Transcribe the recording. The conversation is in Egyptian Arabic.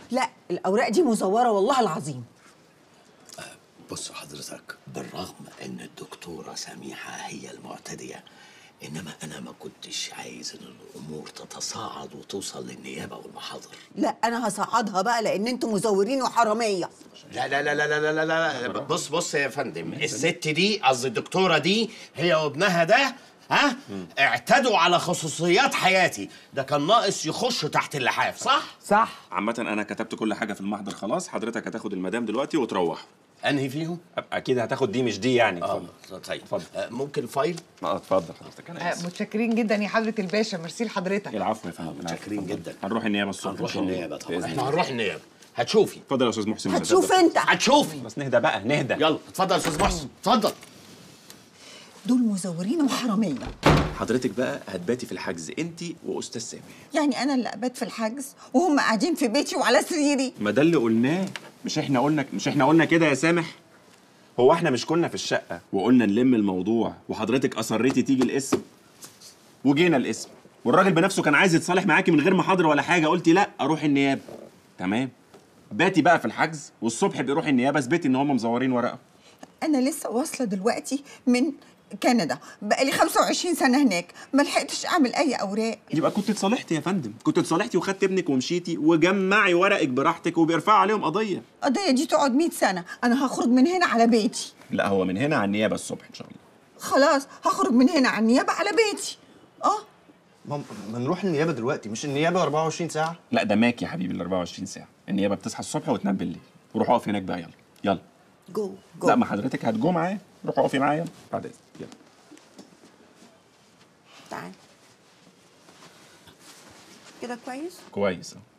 لا الاوراق دي مزوره والله العظيم بص حضرتك بالرغم ان الدكتوره سميحه هي المعتديه انما انا ما كنتش عايز ان الامور تتصاعد وتوصل للنيابه والمحاضر لا انا هصعدها بقى لان انتوا مزورين وحراميه لا لا لا لا لا لا لا, لا. بص بص يا فندم الست دي قصدي الدكتوره دي هي وابنها ده ها اعتدوا على خصوصيات حياتي ده كان ناقص يخشوا تحت اللحاف صح صح عامة أنا كتبت كل حاجة في المحضر خلاص حضرتك هتاخد المدام دلوقتي وتروح انهي فيهم أكيد هتاخد دي مش دي يعني اه اتفضل طيب اتفضل. آه، ممكن فايل اه اتفضل حضرتك أنا آه، آسف متشكرين جدا يا حضرة الباشا ميرسي لحضرتك العفو يا فندم العفو. متشكرين اتفضل. جدا. هنروح النيابة الصبح إن هنروح شاء الله. النيابه طبعا بإذن احنا الله. هنروح النيابه هتشوفي اتفضل يا أستاذ محسن هتشوف انت هتشوفي بس نهدى بقى نهدى يلا اتفضل يا استاذ محسن اتفضل دول مزورين وحراميه حضرتك بقى هتباتي في الحجز أنت وأستاذ سامح يعني انا اللي ابات في الحجز وهم قاعدين في بيتي وعلى سريري ما ده اللي قلناه مش احنا قلنا مش احنا قلنا كده يا سامح هو احنا مش كنا في الشقة وقلنا نلم الموضوع وحضرتك أصريتي تيجي القسم وجينا القسم والراجل بنفسه كان عايز يتصالح معاكي من غير محاضرة ولا حاجة قلتي لا أروح النيابة تمام باتي بقى في الحجز والصبح بيروح النيابة اثبتي إن هم مزورين ورقة انا لسه واصله دلوقتي من كندا بقالي 25 سنه هناك ما لحقتش اعمل اي اوراق يبقى كنت اتصالحتي يا فندم كنت اتصالحتي وخدت ابنك ومشيتي وجمعي ورقك براحتك وبيرفعوا عليهم قضية القضيه دي تقعد 100 سنه انا هخرج من هنا على بيتي لا هو من هنا على النيابة الصبح إن شاء الله خلاص هخرج من هنا على النيابه على بيتي اه ما ما نروح النيابه دلوقتي مش النيابه 24 ساعه لا ده ماك يا حبيبي ال 24 ساعة النيابة بتصحى الصبح وتنام بالليل وروح اقف هناك بقى يلا يلا جو جو لا ما حضرتك هتجو معايا روح اقفي معايا يلا بعد اذنك يلا تعال كده كويس كويس أهو.